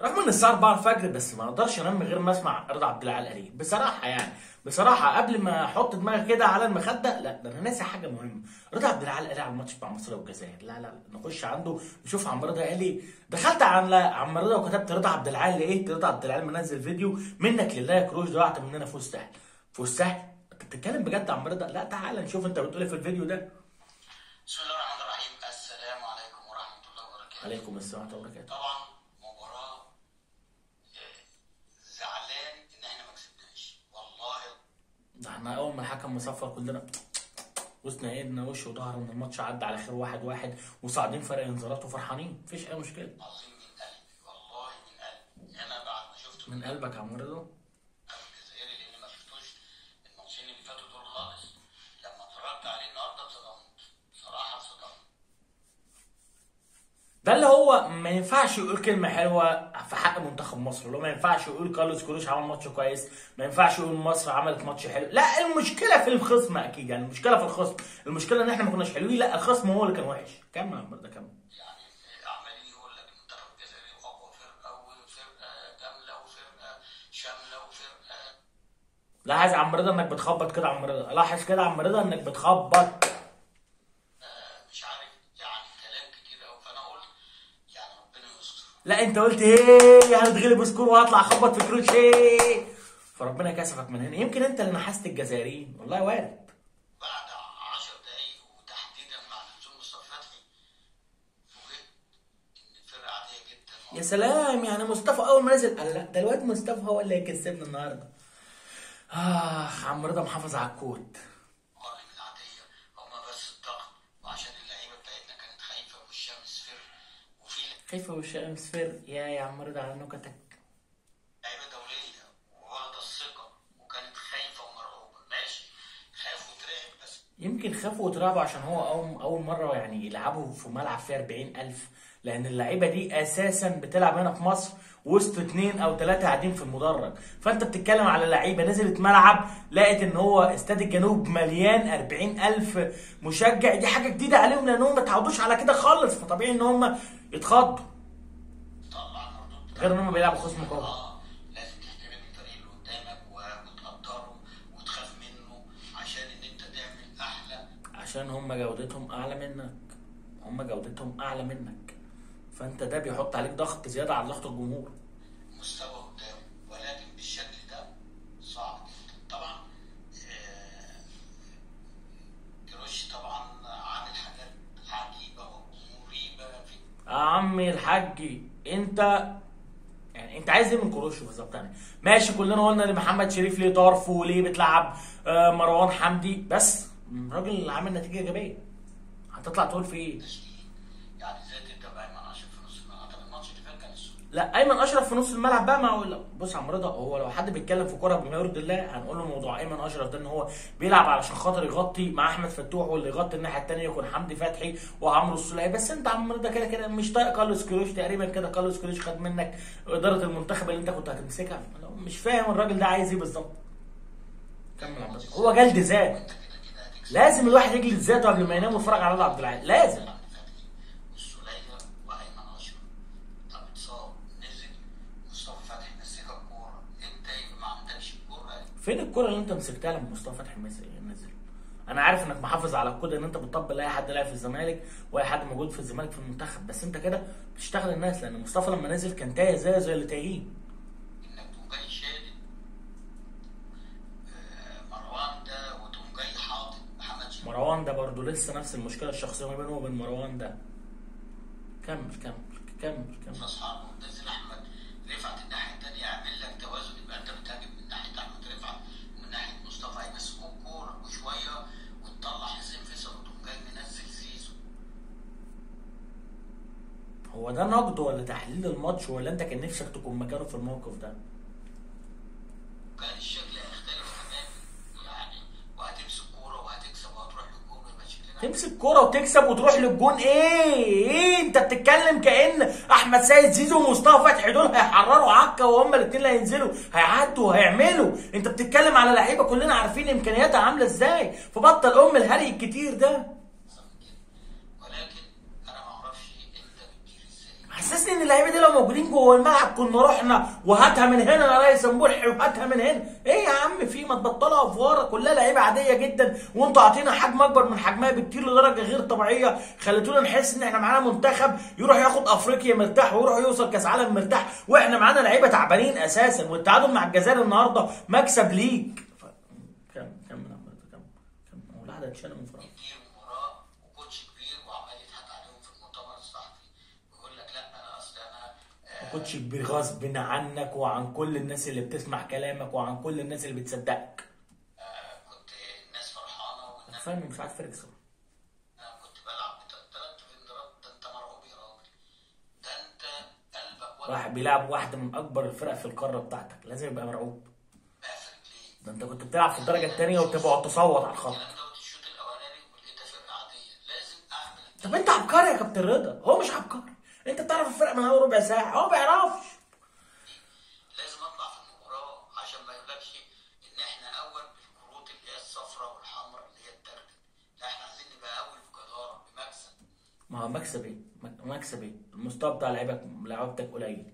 رغم ان الساعه 4 الفجر بس ما اقدرش انام من غير ما اسمع رضا عبد العال قريب بصراحه يعني بصراحه قبل ما احط دماغي كده على المخده لا ده انا ناسي حاجه مهمه رضا عبد العال قال على الماتش بتاع مصر والجزائر لا لا نخش عنده نشوف عم رضا قال ايه دخلت على عم رضا وكتبت رضا عبد العال لقيت رضا عبد العال منزل فيديو منك لله يا كروش ضيعت مننا فوز سهل فوز سهل انت بتتكلم بجد يا عم رضا لا تعالى نشوف انت بتقول ايه في الفيديو ده بسم الله الرحمن الرحيم السلام عليكم ورحمة الله وبركاته عليكم السلام ورحمه الله وبركاته طبعا مباراة آه، زعلان ان احنا ما كسبناش والله ده احنا اول ما الحكم مصفر كلنا وسنا ايدنا وش وظهر ان الماتش عدى على خير واحد واحد وصاعدين فرق انذارات وفرحانين مفيش اي مشكله عظيم من قلبي والله من قلبي انا بعد ما شفت من قلبك يا عم رضا الجزائري لان ما شفتوش الماتشين اللي فاتوا دول خالص لما اتفرجت عليه النهارده اتصدمت بصراحة اتصدمت ده اللي هو ما ينفعش يقول كلمه حلوه في حق منتخب مصر اللي هو ما ينفعش يقول كارلوس كروش عمل ماتش كويس ما ينفعش يقول مصر عملت ماتش حلو لا المشكله في الخصم اكيد يعني المشكله في الخصم المشكله ان احنا ما كناش حلوين لا الخصم هو اللي كان وحش كمل يا عم رضا كمل يعني عمالين يقول لك المنتخب الجزائري اقوى فرقة وفرقة كاملة وفرقة شاملة وفرقة لاحظ يا عم رضا انك بتخبط كده يا عم رضا لاحظ كده يا عم رضا انك بتخبط مش عارف يعني كلام كتير قوي فانا قلت يعني ربنا يستر لا انت قلت ايه هنتغلب سكور وهطلع اخبط في كروش ايه فربنا يكسفك من هنا يمكن انت اللي نحست الجزائريين والله وارد بعد 10 دقايق وتحديدا مع نزول مصطفى فتحي فوجئت ان الفرقه عاديه جدا يا سلام يعني مصطفى اول ما نزل قال لا ده الواد مصطفى هو اللي هيكسبنا النهارده اخ عم رضا محافظ على الكود والله من العاديه هما بس الضغط وعشان اللعيبه بتاعتنا كانت خايفه والشمس فر وفي خايفه والشمس فر يا يا عم رضا على نكتك لعيبه دوليه وواخده الثقه وكانت خايفه ومرعوبه ماشي خاف وترعب بس يمكن خافوا وترعبوا عشان هو أول, أول مرة يعني يلعبوا في ملعب فيه 40000 لأن اللعيبة دي أساسا بتلعب هنا في مصر وسط اتنين أو تلاتة قاعدين في المدرج فأنت بتتكلم على لعيبة نزلت ملعب لقت إن هو استاد الجنوب مليان 40000 مشجع دي حاجة جديدة عليهم لأنهم ما اتعودوش على كده خالص فطبيعي إن هم يتخضوا طلع المردود غير إن هم بيلعبوا خصم قوي اه لازم تحترم الفريق اللي قدامك و- وتقدره وتخاف منه عشان ان انت تعمل احلى عشان هم جودتهم اعلى منك هم جودتهم اعلى منك فانت ده بيحط عليك ضغط زياده على ضغط الجمهور مستوى قدام ولكن بالشكل ده صعب جدا طبعا آه، كروش طبعا عامل حاجات عجيبه ومريبه في يا عمي الحاج انت يعني انت عايز ايه من كروش بالظبط يعني ماشي كلنا قلنا ان محمد شريف ليه طرف وليه بتلعب آه، مروان حمدي بس الراجل عامل نتيجه ايجابيه هتطلع تقول في ايه تشكيل يعني ازاي تبدا بايمن اشرف في نص الملعب طب الماتش اللي فات كان السوق لا ايمن اشرف في نص الملعب بقى ما هو لا، بص يا عم رضا هو لو حد بيتكلم في كوره بما يرضي الله هنقول له موضوع ايمن اشرف ده ان هو بيلعب علشان خاطر يغطي مع احمد فتوح واللي يغطي الناحيه الثانيه يكون حمدي فتحي وعمرو السوليه بس انت يا عم رضا كده كده مش طايق كارلوس كروش تقريبا كده كارلوس كروش خد منك اداره المنتخب اللي انت كنت هتمسكها أنا مش فاهم الراجل ده عايز ايه بالظبط كمل يا عم رضا. هو جلد ذات انت كده كده هتكسب لازم الواحد يجلد ذاته قبل ما ينام ويتفرج على رضا عبد العال لازم احمد فتحي والسوليه وايمن اشرف طب اتصاب نزل مصطفى فتحي مسكك الكوره انت يبقى ما عندكش الكوره فين الكرة اللي انت مسكتها لما مصطفى فتحي مس- نزل؟ انا عارف انك محافظ على الكود ان انت بتطبل لاي حد لاعب في الزمالك واي حد موجود في الزمالك في المنتخب بس انت كده بتشتغل الناس لان مصطفى لما نزل كان تايه زي زي اللي تايهين انك تقوم جاي شادد آه، مروان ده وتقوم جاي حاطط محمد شريف مروان ده برضه لسه نفس المشكله الشخصيه ما بينه وبين مروان ده كمل كمل كمل في كمل اصحابه وتنزل احمد رفعت الناحيه الثانيه يعمل لك توازن يبقى انت بتهاجم من ناحيه احمد رفعت ومن ناحيه مصطفى هيمسكوا الكوره وشويه وتطلع حسين فيصل وتقوم جاي منزل زيزو هو ده نقد ولا تحليل الماتش ولا انت كان نفسك تكون مكانه في الموقف ده؟ كان الشكل هيختلف تماما يعني وهتمسك كوره وهتكسب وهتروح للجون ويبقى شكلنا تمسك كرة وتكسب وتروح للجون ايه ايه انت بتتكلم كأن احمد سيد زيزو ومصطفى فتحي دول هيحرروا عكا وهم الاثنين اللي هينزلوا هيعدوا وهيعملوا انت بتتكلم على لعيبه كلنا عارفين امكانياتها عامله ازاي فبطل ام الهري الكتير ده أحسن من كده ولكن انا ما اعرفش انت بتدير ازاي بس محسسني ان اللعيبه دي لو موجودين جوه الملعب كنا رحنا وهاتها من هنا يا ريس ملحي وهاتها من هنا ايه يا عم في ما تبطلها افواره كلها لعيبه عاديه جدا وانتوا عاطينا حجم اكبر من حجمها بكتير لدرجه غير طبيعيه خليتونا نحس ان احنا معانا منتخب يروح ياخد افريقيا مرتاح ويروح يوصل كاس عالم مرتاح واحنا معانا لعيبه تعبانين اساسا والتعادل مع الجزائر النهارده مكسب ليك ف... كم كم كم كم هو الواحد هيتشال من فراغ كتير مباراه وكوتش كبير وعمال يضحك عليهم في المؤتمر الصحفي ويقول لك لا انا اصل انا آه، كوتش كبير غصب عنك وعن كل الناس اللي بتسمع كلامك وعن كل الناس اللي بتصدقك آه، كنت الناس فرحانه والناس فاهم مش عارف فيرجسون انا كنت بلعب ثلاث انذارات ده انت مرعوب يا راجل ده انت قلبك ولا واحد بيلعب واحده من اكبر الفرق في القاره بتاعتك لازم يبقى مرعوب قافل ليه؟ ده انت كنت بتلعب في الدرجه الثانيه وتبقى تصوت على الخط الكلام دوت الشوط الاولاني ولقيتها فرقه عاديه لازم اعمل طب انت عبقري يا كابتن رضا هو مش عبقري انت بتعرف الفرق من اول ربع ساعه هو ما بيعرفش لازم اطلع في المباراه عشان ما يقولكش ان احنا اول بالكروت اللي هي الصفراء والحمراء اللي هي الترتب لا احنا عايزين نبقى اول بجداره بمكسب ما هو مكسب ايه مك- مكسب ايه المستوى بتاع لعيبك لعيبتك قليل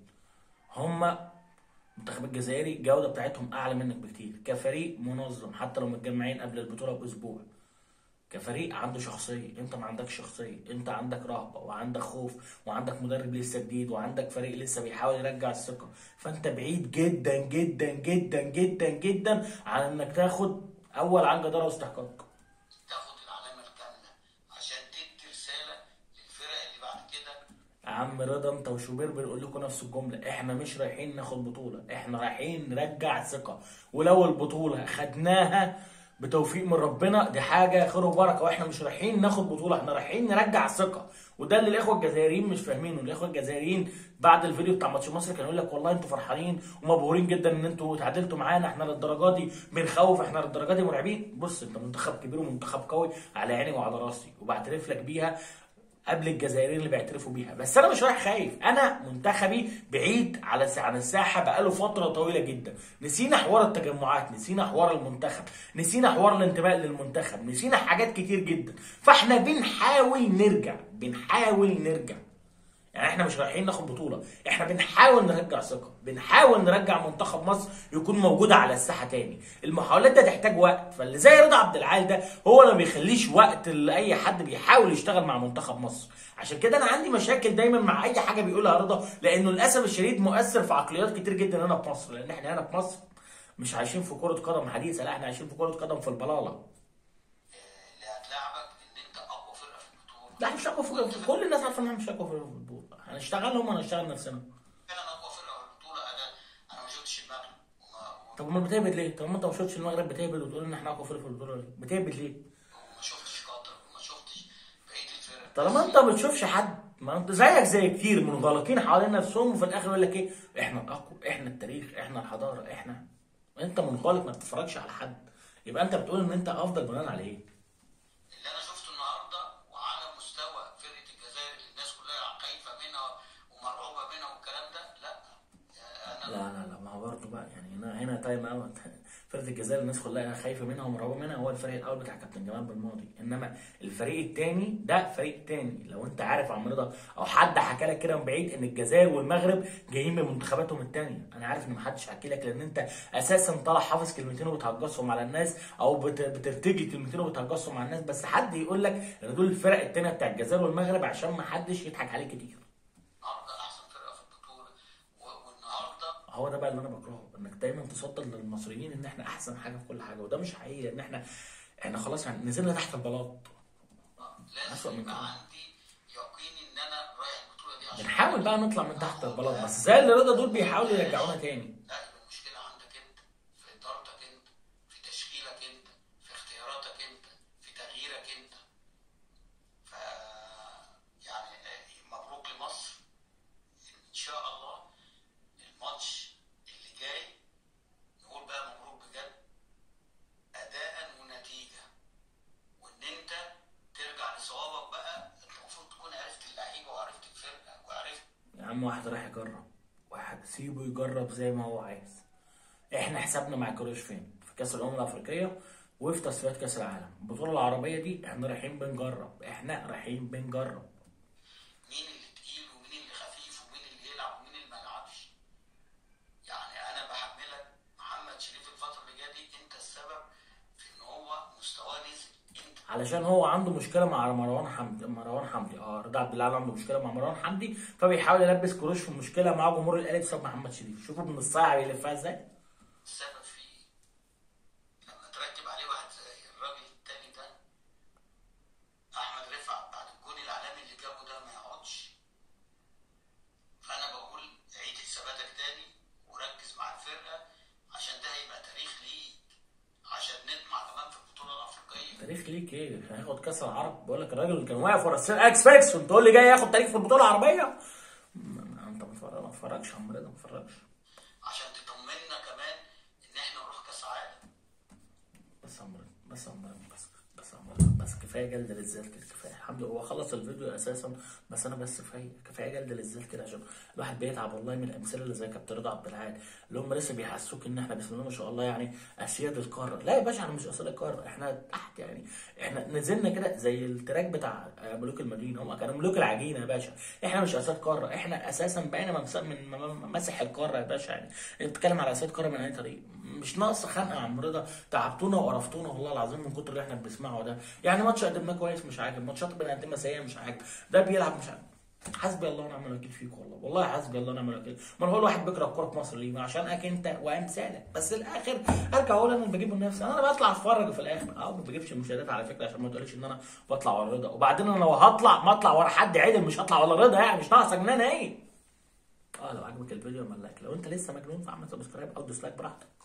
هما المنتخب الجزائري الجوده بتاعتهم اعلى منك بكتير كفريق منظم حتى لو متجمعين قبل البطوله باسبوع كفريق عنده شخصيه انت ما عندكش شخصيه انت عندك رهبه وعندك خوف وعندك مدرب لسه جديد وعندك فريق لسه بيحاول يرجع الثقه فانت بعيد جدا جدا جدا جدا جدا عن انك تاخد اول عن جداره واستحقاق تاخد العلامه الكامله عشان تدي رساله للفرق اللي بعد كده يا عم رضا انت وشوبير بنقول لكم نفس الجمله احنا مش رايحين ناخد بطوله احنا رايحين نرجع ثقه ولو البطوله خدناها بتوفيق من ربنا دي حاجه خير وبركه واحنا مش رايحين ناخد بطوله احنا رايحين نرجع الثقه وده اللي الاخوه الجزائريين مش فاهمينه الاخوه الجزائريين بعد الفيديو بتاع ماتش مصر كانوا يقول لك والله انتوا فرحانين ومبهورين جدا ان انتوا اتعادلتوا معانا احنا للدرجه دي بنخوف احنا للدرجه دي مرعبين بص انت منتخب كبير ومنتخب قوي على عيني وعلى راسي وبعترف لك بيها قبل الجزائريين اللي بيعترفوا بيها بس انا مش رايح خايف انا منتخبي بعيد على عن الساحه بقاله فتره طويله جدا نسينا حوار التجمعات نسينا حوار المنتخب نسينا حوار الانتماء للمنتخب نسينا حاجات كتير جدا فاحنا بنحاول نرجع بنحاول نرجع يعني احنا مش رايحين ناخد بطوله احنا بنحاول نرجع ثقه بنحاول نرجع منتخب مصر يكون موجود على الساحه تاني المحاولات ده تحتاج وقت فاللي زي رضا عبد العال ده هو اللي ما بيخليش وقت لاي حد بيحاول يشتغل مع منتخب مصر عشان كده انا عندي مشاكل دايما مع اي حاجه بيقولها رضا لانه للاسف الشديد مؤثر في عقليات كتير جدا هنا في مصر لان احنا هنا في مصر مش عايشين في كره قدم حديثه لا احنا عايشين في كره قدم في البلاله اللي هتلاعبك ان انت اقوى فرقه في البطوله لا احنا مش اقوى في كل الناس عارفه ان احنا مش اقوى في الفوتبول هنشتغلهم وهنشتغل نفسنا فعلا اقوى فرقه في البطوله انا انا ما شفتش المغرب وما طب امال بتهبد ليه؟ طب ما انت ما شفتش المغرب بتهبد وتقول ان احنا اقوى فرقه في البطوله ليه؟ بتهبد ليه؟ وما شفتش قطر وما شفتش بقيه الفرق طالما انت ما بتشوفش حد ما انت زيك زي كتير منغلقين حوالين نفسهم وفي الاخر يقول لك ايه؟ احنا الاقوى، احنا التاريخ، احنا الحضاره، احنا انت منغلق ما بتتفرجش على حد يبقى انت بتقول ان انت افضل بناء على ايه؟ اللي انا شفته النهارده وعلى مستوى فرقه الجزائر اللي الناس كلها خايفه منها ومرعوبه منها والكلام ده لا انا لا لا لا ما هو برضه بقى يعني هنا هنا تايم اوت فرقه الجزائر الناس كلها خايفه منها ومرعوبه منها هو الفريق الاول بتاع كابتن جمال بالماضي انما الفريق الثاني ده فريق تاني لو انت عارف يا عم رضا او حد حكى لك كده من بعيد ان الجزائر والمغرب جايين من منتخباتهم الثانيه انا عارف ان محدش حكي لك لان انت اساسا طالع حافظ كلمتين وبتهجصهم على الناس او بت- بترتجي كلمتين وبتهجصهم على الناس بس حد يقول لك ان دول الفرق الثانيه بتاع الجزائر والمغرب عشان ما حدش يضحك عليك كتير النهارده احسن فرقه في البطوله و- والنهارده هو ده بقى اللي انا بكرهه انك دايما تصدر للمصريين ان احنا احسن حاجه في كل حاجه وده مش حقيقي لان احنا احنا خلاص يعني نزلنا تحت البلاط أسوأ لازم من يبقى كده. عندي يقين ان انا رايح البطوله دي عشان بنحاول بقى نطلع من تحت البلاط بس زي اللي رضا دول بيحاولوا يرجعونا تاني لا يبقى المشكله عندك انت في ادارتك انت في تشكيلك انت في اختياراتك انت في تغييرك انت ف يعني آه، مبروك لمصر ان شاء الله الماتش اللي جاي نقول بقى مبروك بجد اداء ونتيجه وان انت ترجع لصوابك بقى انت المفروض تكون عرفت اللعيبه وعرفت الفرقه وعرفت يا عم واحد رايح يجرب واحد سيبه يجرب زي ما هو عايز احنا حسابنا مع كروش فين في كاس الامم الافريقيه وفي تصفيات كاس العالم البطوله العربيه دي احنا رايحين بنجرب احنا رايحين بنجرب مين اللي تقيل ومين اللي خفيف ومين علشان هو عنده مشكله مع مروان حمدي مروان حمدي اه رضا عبد العال عنده مشكله مع مروان حمدي فبيحاول يلبس كروش في مشكله مع جمهور الاهلي بسبب محمد شريف شوفوا ابن الصايع بيلفها ازاي السبب فيه لما ترتب عليه واحد زي الراجل التاني ده احمد رفعت بعد الجون العالمي اللي جابه ده ما يقعدش فانا بقول عيد حساباتك تاني وركز مع الفرقه عشان ده هيبقى تاريخ ليك عشان نطمع كمان في البطوله الافريقيه تاريخ ليك ايه هياخد كاس العرب بقول لك الراجل كان واقف ورا السير اكس فيكس وتقول لي جاي ياخد تاريخ في البطوله العربيه ما- انت ما تتفرج- ما تتفرجش يا عم رضا ما تتفرجش عشان تطمنا كمان ان احنا نروح كاس عالم بس يا عم رضا بس يا عم رضا بس بس يا عم رضا بس كفايه جلد للذات كده كفايه الحمد لله هو خلص الفيديو اساسا بس انا بس كفايه كفايه جلد للذات كده عشان الواحد بيتعب والله من الامثله اللي زي كابتن رضا عبد العال اللي هم لسه بيحسوك ان احنا بسم الله ما شاء الله يعني اسياد القاره لا يا باشا احنا مش اسياد القاره احنا تحت يعني احنا نزلنا كده زي التراك بتاع ملوك المدينه هم كانوا ملوك العجينه يا باشا احنا مش اسياد قاره احنا اساسا بقينا ممس- من م- مسح القاره يا باشا يعني انت بتتكلم على اسياد قاره من اي طريق مش ناقص خنقه يا عم رضا تعبتونا وقرفتونا والله العظيم من كتر اللي احنا بنسمعه ده يعني ماتش قدمناه كويس مش عاجب ماتشات بنقدمها سيئه مش عاجب ده بيلعب مش عاجب حسبي الله ونعم الوكيل فيك والله والله حسبي الله ونعم الوكيل ما هو الواحد بيكره الكوره في مصر ليه ما عشانك انت وامثالك بس الاخر ارجع اقول انا اللي بجيبه لنفسي انا بطلع اتفرج في الاخر اه ما بجيبش المشاهدات على فكره عشان ما تقوليش ان انا بطلع ورا رضا وبعدين انا لو هطلع ما اطلع ورا حد عدل مش هطلع ورا رضا يعني مش ناقصه جنان ايه اه لو عجبك الفيديو اعمل لايك لو انت لسه مجنون فاعمل سبسكرايب او ديسلايك براحتك